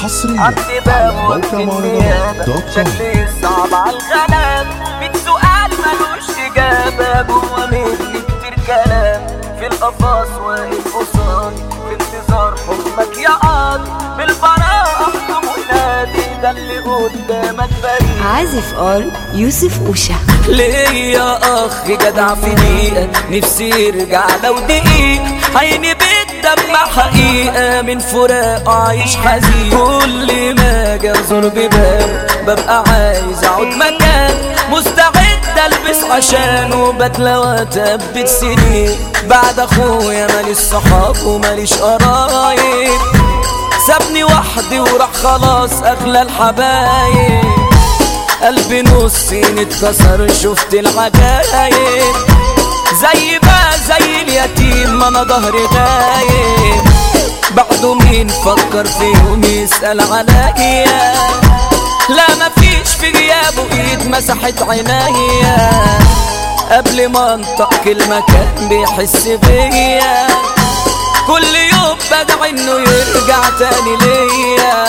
حصريا عندي على باب موقع النيابة مهرجانات دوت كوم شكلي صعب على الغلام ميت سؤال ملوش إجابة جوا مني كتير كلام في القفص واقف قصادي في انتظار حكمك يا قاضي بالبراءة احكم ونادي ده اللي قدامك بريء عازف ار يوسف اوشا ليا اخ جدع في دقيقة نفسي يرجع لو دقيقة عيني بتدمع حقيقة من فراق عايش حزين كل ما اجي ازور بباب ببقى عايز اقعد مكان مستعد البس عشانه بدلة واتبت سنين بعد اخويا ماليش صحاب وماليش قرايب سابني وحدي وراح خلاص اغلى الحبايب قلبي نصين اتكسر شفت العجايب زي بقى زي اليتيم ما انا ظهري غايب بعده مين فكر في يوم يسأل عليا لا مفيش في غيابه ايد مسحت عينيا قبل ما انطق كلمة كان بيحس بيا كل يوم بدعي انه يرجع تاني ليا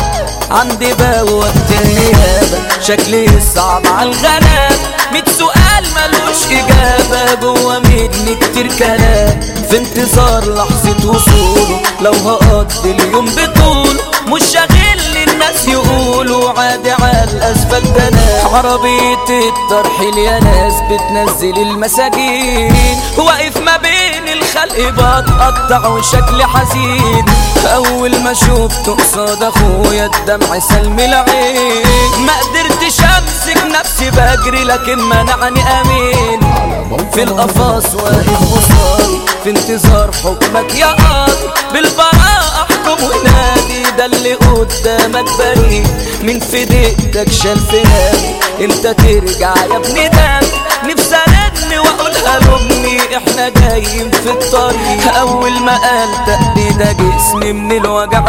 عندي بوابة النيابة شكلي صعب على الغلاب ميت سؤال ملوش إجابة جوا مني كتير كلام في انتظار لحظة وصوله لو هقضي اليوم بطول مش شاغل الناس يقولوا عادي على الأسفل ده أنا عربية الترحيل يا ناس بتنزل المساجين واقف ما بين الخلق بتقطع وشكلي حزين أول ما شفته قصاد أخويا الدمع سلم العين ما قدرتش أمسك نفسي بجري لكن منعني أمين في القفص واقف قصادي في انتظار حكمك يا قاضي بالبراءة احكم ونادي ده اللي قدامك بريء من في دقتك شال في نادي انت ترجع يا ابني دم نفسي ارن واقولها لامي احنا جايين في الطريق اول ما قال تقليد جسمي من الوجع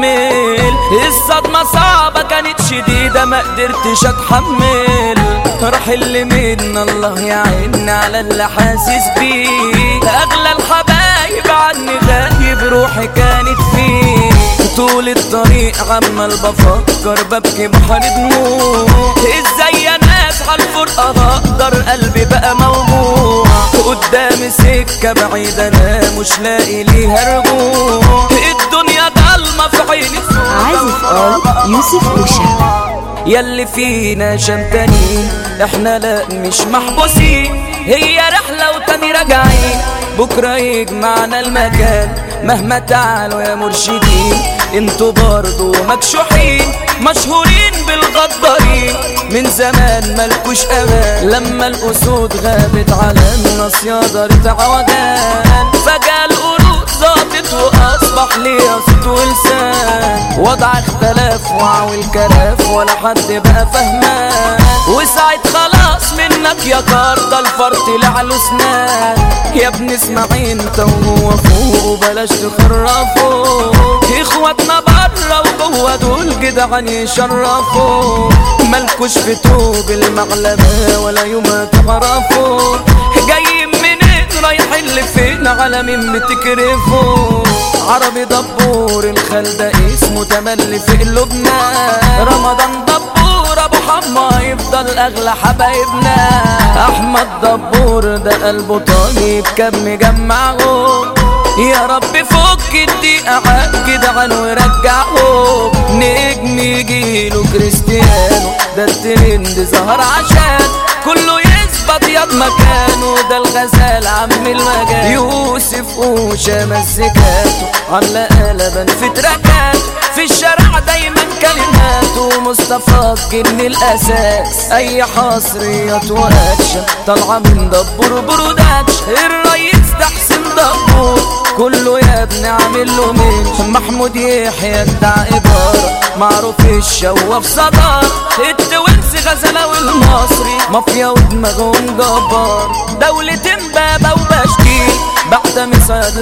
نمل الصدمة صعبة كانت شديدة ما قدرتش اتحمل راح اللي من الله يعيني على اللي حاسس بيه اغلى الحبايب عني غايب روحي كانت فيه طول الطريق عمال بفكر ببكي بحر دموع ازاي يا ناس عالفرقة هقدر قلبي بقى موجوع قدامي سكة بعيدة انا مش لاقي ليها رجوع الدنيا ضلمة في عيني عازف ار يوسف اوشا ياللي فينا شمتانين احنا لا مش محبوسين هي رحلة وتاني راجعين بكرة يجمعنا المكان مهما تعالوا يا مرشدين انتوا برضو مكشوحين مشهورين بالغدارين من زمان ملكوش امان لما الاسود غابت على الناس دارت عوجان فجأة القرود ظابط واصبح ليا صوت ولسان وضع اختلاف وعوي الكلاف ولا حد بقى فهمان وساعة خلاص منك يا كاردا الفرط طلع له سنان يا ابن اسمعي انت وهو فوق وبلاش تخرفوا اخواتنا برا وجوه دول جدعان يشرفوا مالكوش في توب المعلمة ولا يوم تعرفوا جايين منين رايحين لفين على مين بتكرفوا عربي دبور الخال ده اسمه تملي في قلوبنا رمضان دبور ابو حما يفضل اغلى حبايبنا احمد دبور ده قلبه طيب كان مجمعهم يا رب فك الدقيقة عالجد عنه ورجعهم نجم يجيله كريستيانو ده الترند ظهر عشان كله يثبت ياض مكانه ده الغزال عم المجال يوسف اوشا مزيكاته عاملة قلبا في تراكات في الشارع دايما كلماته مصطفى الجن الاساس اي حصريات واكشن طالعه من دبور بروداتش الريس ده حسين دبور كله يا ابني عامل له من محمود يحيى بتاع اداره معروف الشواف صدار التوينس غزله والمصري مافيا ودماغهم جبار دولة امبابة وبشكيل بعد مصعد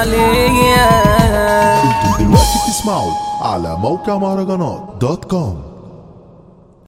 الاسماعيلية انتوا دلوقتي بتسمعوا على موقع مهرجانات دوت كوم